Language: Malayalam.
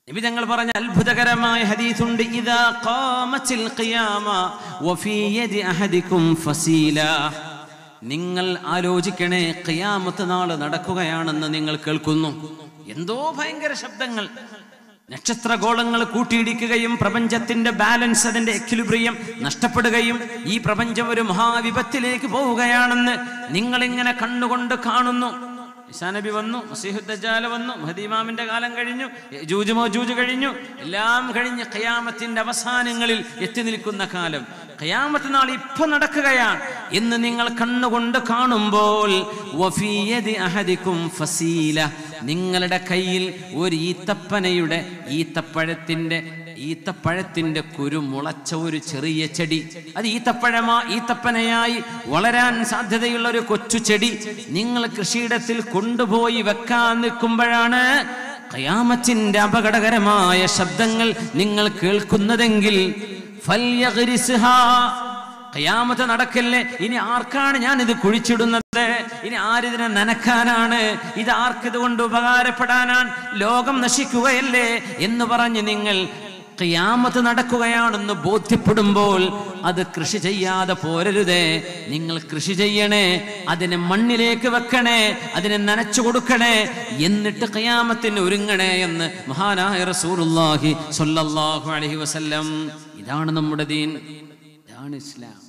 നബി തങ്ങൾ പറഞ്ഞ അത്ഭുതകരമായ ഹദീസുണ്ട് ഇദാ ഖാമത്തിൽ ഖിയാമ വഫീ യദി അഹദികും ഫസീല നിങ്ങൾ ആലോചിക്കണേ ഖിയാമത്ത് നാള് നടക്കുകയാണെന്ന് നിങ്ങൾ കേൾക്കുന്നു എന്തോ ഭയങ്കര ശബ്ദങ്ങൾ നക്ഷത്രഗോളങ്ങൾ കൂട്ടിയിടിക്കുകയും പ്രപഞ്ചത്തിന്റെ ബാലൻസ് അതിന്റെ എക്വിലിബ്രിയം നഷ്ടപ്പെടുകയും ഈ പ്രപഞ്ചം ഒരു മഹാവിപത്തിലേക്ക് പോവുകയാണെന്ന് നിങ്ങളിങ്ങനെ കണ്ണുകൊണ്ട് കാണുന്നു ഈസാ നബി വന്നു മസീഹുദ്ദജാല വന്നു മഹദീമാമിന്റെ കാലം കഴിഞ്ഞു ജൂജ് മോജൂജ് കഴിഞ്ഞു എല്ലാം കഴിഞ്ഞ് ഖയാമത്തിന്റെ അവസാനങ്ങളിൽ എത്തി നിൽക്കുന്ന കാലം ഖയാമത്ത് നാൾ ഇപ്പൊ നടക്കുകയാണ് എന്ന് നിങ്ങൾ കണ്ണുകൊണ്ട് കാണുമ്പോൾ വഫീയദി അഹദിക്കും ഫസീല നിങ്ങളുടെ കയ്യിൽ ഒരു ഈത്തപ്പനയുടെ ഈത്തപ്പഴത്തിന്റെ ഈത്തപ്പഴത്തിന്റെ കുരു മുളച്ച ഒരു ചെറിയ ചെടി അത് ഈത്തപ്പഴമാ ഈത്തപ്പനയായി വളരാൻ സാധ്യതയുള്ള ഒരു കൊച്ചു ചെടി നിങ്ങൾ കൃഷിയിടത്തിൽ കൊണ്ടുപോയി വെക്കാൻ നിൽക്കുമ്പോഴാണ് ഖയാമത്തിന്റെ അപകടകരമായ ശബ്ദങ്ങൾ നിങ്ങൾ കേൾക്കുന്നതെങ്കിൽ ഫല്യഗ്രിസ്ഹാ. ഖയാമത്ത് നടക്കല്ലേ ഇനി ആർക്കാണ് ഞാൻ ഇത് കുഴിച്ചിടുന്നത് ഇനി ആരിതിനെ നനക്കാനാണ് ഇത് ആർക്കിത് കൊണ്ട് ഉപകാരപ്പെടാനാണ് ലോകം നശിക്കുകയല്ലേ എന്ന് പറഞ്ഞ് നിങ്ങൾ ഖിയാമത്ത് നടക്കുകയാണെന്ന് ബോധ്യപ്പെടുമ്പോൾ അത് കൃഷി ചെയ്യാതെ പോരരുതേ നിങ്ങൾ കൃഷി ചെയ്യണേ അതിനെ മണ്ണിലേക്ക് വെക്കണേ അതിനെ നനച്ചു കൊടുക്കണേ എന്നിട്ട് ഖിയാമത്തിന് ഒരുങ്ങണേ എന്ന് മഹാനായ റസൂലുള്ളാഹി സ്വല്ലല്ലാഹു അലൈഹി വസല്ലം ഇതാണ് നമ്മുടെ ദീൻ ഇതാണ് ഇസ്ലാം